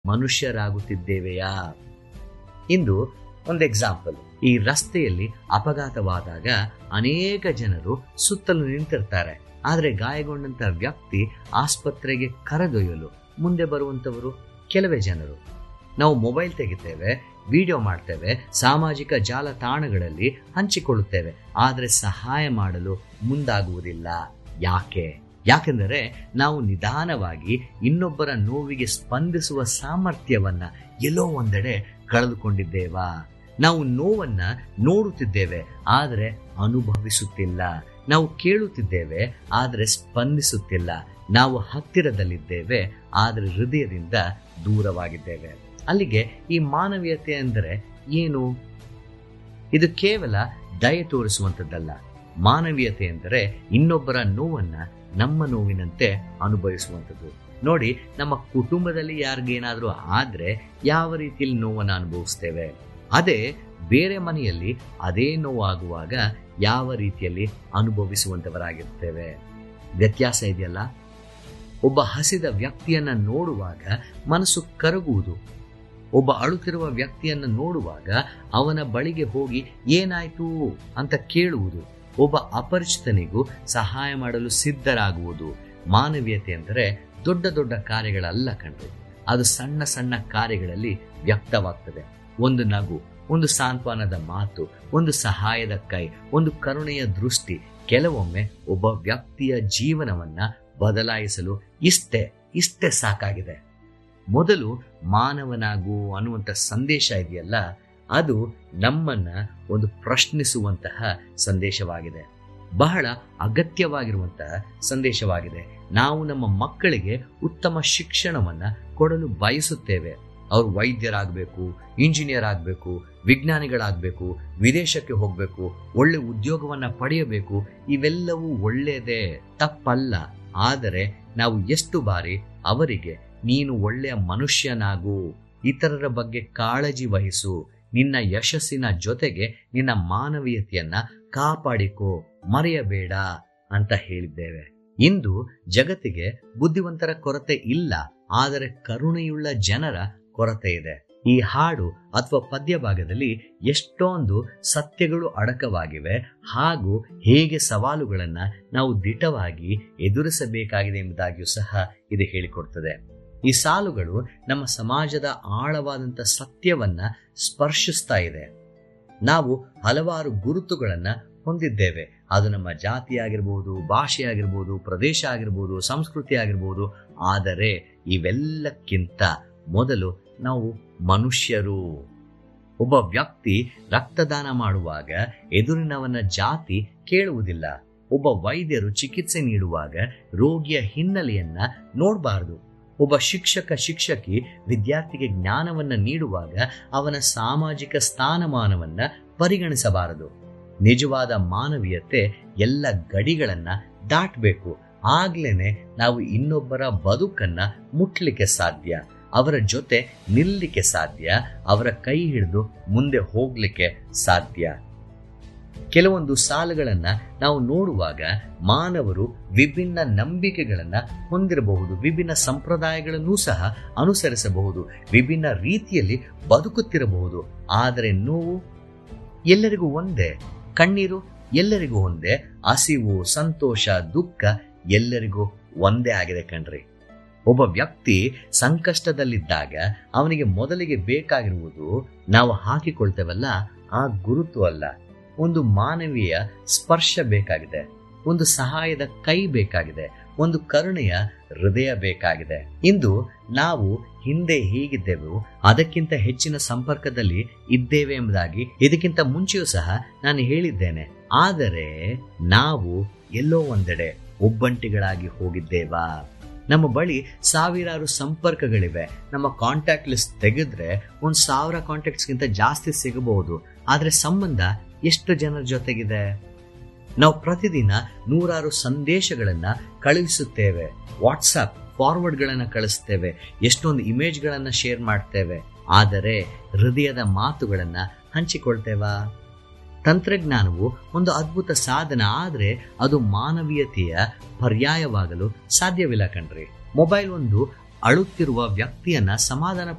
ಮನುಷ್ಯರಾಗುತ್ತಿದ್ದೇವೆಯಾ ಇಂದು ಒಂದು ಎಕ್ಸಾಂಪಲ್ ಈ ರಸ್ತೆಯಲ್ಲಿ ಅಪಘಾತವಾದಾಗ ಅನೇಕ ಜನರು ಸುತ್ತಲೂ ನಿಂತಿರ್ತಾರೆ ಆದರೆ ಗಾಯಗೊಂಡಂತ ವ್ಯಕ್ತಿ ಆಸ್ಪತ್ರೆಗೆ ಕರೆದೊಯ್ಯಲು ಮುಂದೆ ಬರುವಂತವರು ಕೆಲವೇ ಜನರು ನಾವು ಮೊಬೈಲ್ ತೆಗಿತೇವೆ ವಿಡಿಯೋ ಮಾಡ್ತೇವೆ ಸಾಮಾಜಿಕ ಜಾಲತಾಣಗಳಲ್ಲಿ ಹಂಚಿಕೊಳ್ಳುತ್ತೇವೆ ಆದರೆ ಸಹಾಯ ಮಾಡಲು ಮುಂದಾಗುವುದಿಲ್ಲ ಯಾಕೆ ಯಾಕೆಂದರೆ ನಾವು ನಿಧಾನವಾಗಿ ಇನ್ನೊಬ್ಬರ ನೋವಿಗೆ ಸ್ಪಂದಿಸುವ ಸಾಮರ್ಥ್ಯವನ್ನ ಎಲ್ಲೋ ಒಂದೆಡೆ ಕಳೆದುಕೊಂಡಿದ್ದೇವಾ ನಾವು ನೋವನ್ನ ನೋಡುತ್ತಿದ್ದೇವೆ ಆದರೆ ಅನುಭವಿಸುತ್ತಿಲ್ಲ ನಾವು ಕೇಳುತ್ತಿದ್ದೇವೆ ಆದರೆ ಸ್ಪಂದಿಸುತ್ತಿಲ್ಲ ನಾವು ಹತ್ತಿರದಲ್ಲಿದ್ದೇವೆ ಆದರೆ ಹೃದಯದಿಂದ ದೂರವಾಗಿದ್ದೇವೆ ಅಲ್ಲಿಗೆ ಈ ಮಾನವೀಯತೆ ಅಂದರೆ ಏನು ಇದು ಕೇವಲ ದಯೆ ತೋರಿಸುವಂಥದ್ದಲ್ಲ ಮಾನವೀಯತೆ ಎಂದರೆ ಇನ್ನೊಬ್ಬರ ನೋವನ್ನ ನಮ್ಮ ನೋವಿನಂತೆ ಅನುಭವಿಸುವಂಥದ್ದು ನೋಡಿ ನಮ್ಮ ಕುಟುಂಬದಲ್ಲಿ ಯಾರಿಗೇನಾದ್ರೂ ಆದ್ರೆ ಯಾವ ರೀತಿಯಲ್ಲಿ ನೋವನ್ನು ಅನುಭವಿಸ್ತೇವೆ ಅದೇ ಬೇರೆ ಮನೆಯಲ್ಲಿ ಅದೇ ನೋವಾಗುವಾಗ ಯಾವ ರೀತಿಯಲ್ಲಿ ಅನುಭವಿಸುವಂತವರಾಗಿರ್ತೇವೆ ವ್ಯತ್ಯಾಸ ಇದೆಯಲ್ಲ ಒಬ್ಬ ಹಸಿದ ವ್ಯಕ್ತಿಯನ್ನ ನೋಡುವಾಗ ಮನಸ್ಸು ಕರಗುವುದು ಒಬ್ಬ ಅಳುತ್ತಿರುವ ವ್ಯಕ್ತಿಯನ್ನ ನೋಡುವಾಗ ಅವನ ಬಳಿಗೆ ಹೋಗಿ ಏನಾಯ್ತು ಅಂತ ಕೇಳುವುದು ಒಬ್ಬ ಅಪರಿಚಿತನಿಗೂ ಸಹಾಯ ಮಾಡಲು ಸಿದ್ಧರಾಗುವುದು ಮಾನವೀಯತೆ ಅಂದರೆ ದೊಡ್ಡ ದೊಡ್ಡ ಕಾರ್ಯಗಳಲ್ಲ ಕಣ್ರಿ ಅದು ಸಣ್ಣ ಸಣ್ಣ ಕಾರ್ಯಗಳಲ್ಲಿ ವ್ಯಕ್ತವಾಗ್ತದೆ ಒಂದು ನಗು ಒಂದು ಸಾಂತ್ವನದ ಮಾತು ಒಂದು ಸಹಾಯದ ಕೈ ಒಂದು ಕರುಣೆಯ ದೃಷ್ಟಿ ಕೆಲವೊಮ್ಮೆ ಒಬ್ಬ ವ್ಯಕ್ತಿಯ ಜೀವನವನ್ನ ಬದಲಾಯಿಸಲು ಇಷ್ಟೇ ಇಷ್ಟೇ ಸಾಕಾಗಿದೆ ಮೊದಲು ಮಾನವನಾಗು ಅನ್ನುವಂಥ ಸಂದೇಶ ಇದೆಯಲ್ಲ ಅದು ನಮ್ಮನ್ನ ಒಂದು ಪ್ರಶ್ನಿಸುವಂತಹ ಸಂದೇಶವಾಗಿದೆ ಬಹಳ ಅಗತ್ಯವಾಗಿರುವಂತಹ ಸಂದೇಶವಾಗಿದೆ ನಾವು ನಮ್ಮ ಮಕ್ಕಳಿಗೆ ಉತ್ತಮ ಶಿಕ್ಷಣವನ್ನ ಕೊಡಲು ಬಯಸುತ್ತೇವೆ ಅವರು ವೈದ್ಯರಾಗಬೇಕು ಇಂಜಿನಿಯರ್ ಆಗಬೇಕು ವಿಜ್ಞಾನಿಗಳಾಗಬೇಕು ವಿದೇಶಕ್ಕೆ ಹೋಗಬೇಕು ಒಳ್ಳೆ ಉದ್ಯೋಗವನ್ನ ಪಡೆಯಬೇಕು ಇವೆಲ್ಲವೂ ಒಳ್ಳೆಯದೇ ತಪ್ಪಲ್ಲ ಆದರೆ ನಾವು ಎಷ್ಟು ಬಾರಿ ಅವರಿಗೆ ನೀನು ಒಳ್ಳೆಯ ಮನುಷ್ಯನಾಗು ಇತರರ ಬಗ್ಗೆ ಕಾಳಜಿ ವಹಿಸು ನಿನ್ನ ಯಶಸ್ಸಿನ ಜೊತೆಗೆ ನಿನ್ನ ಮಾನವೀಯತೆಯನ್ನ ಕಾಪಾಡಿಕೋ ಮರೆಯಬೇಡ ಅಂತ ಹೇಳಿದ್ದೇವೆ ಇಂದು ಜಗತ್ತಿಗೆ ಬುದ್ಧಿವಂತರ ಕೊರತೆ ಇಲ್ಲ ಆದರೆ ಕರುಣೆಯುಳ್ಳ ಜನರ ಕೊರತೆ ಇದೆ ಈ ಹಾಡು ಅಥವಾ ಪದ್ಯ ಭಾಗದಲ್ಲಿ ಎಷ್ಟೊಂದು ಸತ್ಯಗಳು ಅಡಕವಾಗಿವೆ ಹಾಗೂ ಹೇಗೆ ಸವಾಲುಗಳನ್ನ ನಾವು ದಿಟವಾಗಿ ಎದುರಿಸಬೇಕಾಗಿದೆ ಎಂಬುದಾಗಿಯೂ ಸಹ ಇದು ಹೇಳಿಕೊಡ್ತದೆ ಈ ಸಾಲುಗಳು ನಮ್ಮ ಸಮಾಜದ ಆಳವಾದಂಥ ಸತ್ಯವನ್ನ ಸ್ಪರ್ಶಿಸ್ತಾ ಇದೆ ನಾವು ಹಲವಾರು ಗುರುತುಗಳನ್ನ ಹೊಂದಿದ್ದೇವೆ ಅದು ನಮ್ಮ ಜಾತಿ ಆಗಿರ್ಬೋದು ಭಾಷೆ ಆಗಿರ್ಬೋದು ಪ್ರದೇಶ ಆಗಿರ್ಬೋದು ಸಂಸ್ಕೃತಿ ಆಗಿರ್ಬೋದು ಆದರೆ ಇವೆಲ್ಲಕ್ಕಿಂತ ಮೊದಲು ನಾವು ಮನುಷ್ಯರು ಒಬ್ಬ ವ್ಯಕ್ತಿ ರಕ್ತದಾನ ಮಾಡುವಾಗ ಎದುರಿನವನ ಜಾತಿ ಕೇಳುವುದಿಲ್ಲ ಒಬ್ಬ ವೈದ್ಯರು ಚಿಕಿತ್ಸೆ ನೀಡುವಾಗ ರೋಗಿಯ ಹಿನ್ನೆಲೆಯನ್ನ ನೋಡಬಾರದು ಒಬ್ಬ ಶಿಕ್ಷಕ ಶಿಕ್ಷಕಿ ವಿದ್ಯಾರ್ಥಿಗೆ ಜ್ಞಾನವನ್ನ ನೀಡುವಾಗ ಅವನ ಸಾಮಾಜಿಕ ಸ್ಥಾನಮಾನವನ್ನ ಪರಿಗಣಿಸಬಾರದು ನಿಜವಾದ ಮಾನವೀಯತೆ ಎಲ್ಲ ಗಡಿಗಳನ್ನ ದಾಟಬೇಕು ಆಗ್ಲೇನೆ ನಾವು ಇನ್ನೊಬ್ಬರ ಬದುಕನ್ನ ಮುಟ್ಲಿಕ್ಕೆ ಸಾಧ್ಯ ಅವರ ಜೊತೆ ನಿಲ್ಲಲಿಕ್ಕೆ ಸಾಧ್ಯ ಅವರ ಕೈ ಹಿಡಿದು ಮುಂದೆ ಹೋಗ್ಲಿಕ್ಕೆ ಸಾಧ್ಯ ಕೆಲವೊಂದು ಸಾಲುಗಳನ್ನ ನಾವು ನೋಡುವಾಗ ಮಾನವರು ವಿಭಿನ್ನ ನಂಬಿಕೆಗಳನ್ನ ಹೊಂದಿರಬಹುದು ವಿಭಿನ್ನ ಸಂಪ್ರದಾಯಗಳನ್ನೂ ಸಹ ಅನುಸರಿಸಬಹುದು ವಿಭಿನ್ನ ರೀತಿಯಲ್ಲಿ ಬದುಕುತ್ತಿರಬಹುದು ಆದರೆ ನೋವು ಎಲ್ಲರಿಗೂ ಒಂದೇ ಕಣ್ಣೀರು ಎಲ್ಲರಿಗೂ ಒಂದೇ ಹಸಿವು ಸಂತೋಷ ದುಃಖ ಎಲ್ಲರಿಗೂ ಒಂದೇ ಆಗಿದೆ ಕಣ್ರಿ ಒಬ್ಬ ವ್ಯಕ್ತಿ ಸಂಕಷ್ಟದಲ್ಲಿದ್ದಾಗ ಅವನಿಗೆ ಮೊದಲಿಗೆ ಬೇಕಾಗಿರುವುದು ನಾವು ಹಾಕಿಕೊಳ್ತೇವಲ್ಲ ಆ ಗುರುತು ಅಲ್ಲ ಒಂದು ಮಾನವೀಯ ಸ್ಪರ್ಶ ಬೇಕಾಗಿದೆ ಒಂದು ಸಹಾಯದ ಕೈ ಬೇಕಾಗಿದೆ ಒಂದು ಕರುಣೆಯ ಹೃದಯ ಬೇಕಾಗಿದೆ ಇಂದು ನಾವು ಹಿಂದೆ ಹೇಗಿದ್ದೆವು ಅದಕ್ಕಿಂತ ಹೆಚ್ಚಿನ ಸಂಪರ್ಕದಲ್ಲಿ ಇದ್ದೇವೆ ಎಂಬುದಾಗಿ ಇದಕ್ಕಿಂತ ಮುಂಚೆಯೂ ಸಹ ನಾನು ಹೇಳಿದ್ದೇನೆ ಆದರೆ ನಾವು ಎಲ್ಲೋ ಒಂದೆಡೆ ಒಬ್ಬಂಟಿಗಳಾಗಿ ಹೋಗಿದ್ದೇವಾ ನಮ್ಮ ಬಳಿ ಸಾವಿರಾರು ಸಂಪರ್ಕಗಳಿವೆ ನಮ್ಮ ಕಾಂಟ್ಯಾಕ್ಟ್ ಲಿಸ್ಟ್ ತೆಗೆದ್ರೆ ಒಂದು ಸಾವಿರ ಕಾಂಟ್ಯಾಕ್ಟ್ಸ್ಗಿಂತ ಜಾಸ್ತಿ ಸಿಗಬಹುದು ಆದರೆ ಸಂಬಂಧ ಎಷ್ಟು ಜನರ ಜೊತೆಗಿದೆ ನಾವು ಪ್ರತಿದಿನ ನೂರಾರು ಸಂದೇಶಗಳನ್ನ ಕಳುಹಿಸುತ್ತೇವೆ ವಾಟ್ಸಪ್ ಫಾರ್ವರ್ಡ್ಗಳನ್ನು ಕಳಿಸ್ತೇವೆ ಎಷ್ಟೊಂದು ಇಮೇಜ್ಗಳನ್ನ ಶೇರ್ ಮಾಡ್ತೇವೆ ಆದರೆ ಹೃದಯದ ಮಾತುಗಳನ್ನ ಹಂಚಿಕೊಳ್ತೇವಾ ತಂತ್ರಜ್ಞಾನವು ಒಂದು ಅದ್ಭುತ ಸಾಧನ ಆದರೆ ಅದು ಮಾನವೀಯತೆಯ ಪರ್ಯಾಯವಾಗಲು ಸಾಧ್ಯವಿಲ್ಲ ಕಣ್ರಿ ಮೊಬೈಲ್ ಒಂದು ಅಳುತ್ತಿರುವ ವ್ಯಕ್ತಿಯನ್ನ ಸಮಾಧಾನ